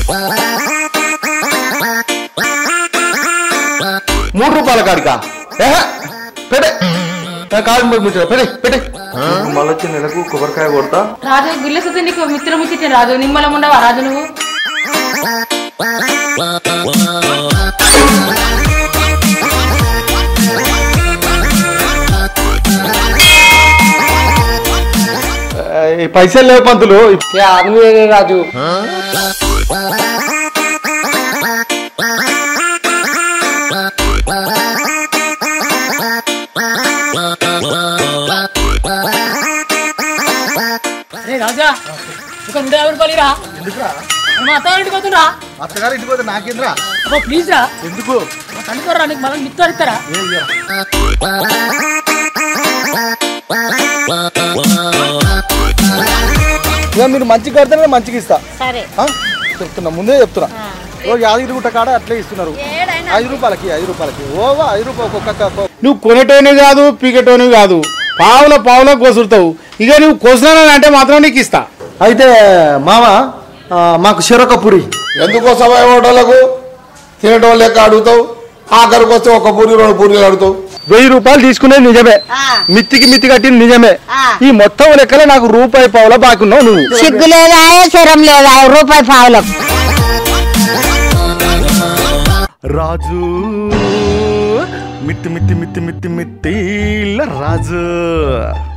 మూడు రూపాయల కాడికా ఏహే, పెట్టే నా కాలు ముచ్చట పెట్టే పెట్టే మళ్ళీ వచ్చి నెలకు కొబ్బరికాయ కొడతా రాజు గిల్లె సుత్తి నీకు మిత్రం ఇచ్చిన రాజు నిమ్మలం ఉండవా రాజు నువ్వు ఆ, ఈ పైసలు లేవు పంతులు ఏ ఆదమి రాజు అరే రాజా ఒక నూట యాభై రూపాయలు రా మా అత్త ఇంటికి పోతుండ్రా అత్తగారు ఇంటికి పోతే నాకేంద్రా అబ్బా ప్లీజ్ రా ఎందుకు కనుకోరా నీకు మళ్ళీ మిత్తారు ఇస్తారా ఇక మీరు మంచి కడితేనే మంచిగా ఇస్తా సరే ఆ? చెప్తున్నా ముందే చెప్తున్నా ఓ యాదగిరి గుట్ట కాడ అట్లే ఇస్తున్నారు ఐదు రూపాయలకి ఐదు రూపాయలకి ఓవా ఐదు రూపాయలు ఒక్కొక్క నువ్వు కొనేటోని కాదు పీకెటోని కాదు పావుల పావుల కోసురుతావు ఇక నువ్వు కోసినానని అంటే మాత్రం నీకు ఇస్తా అయితే మామ ఆ, మాకు చెరొక పురి ఎందుకోసమా హోటళ్లకు తినటం లెక్క అడుగుతావు ఆఖరికి వస్తే ఒక పూరి రెండు పూరీలు అడుగుతావు వెయ్యి రూపాయలు తీసుకునేది నిజమే ఆ. మిత్తికి మిత్తి కట్టింది నిజమే ఆ. ఈ మొత్తం లెక్కలే నాకు రూపాయి పావులా బాకీ ఉన్నావు నువ్వు సిగ్గు లేదా శరం లేదా రూపాయి పావులకు రాజు మిత్తి మిత్తి మిత్తి మిత్తి మిత్తి రాజు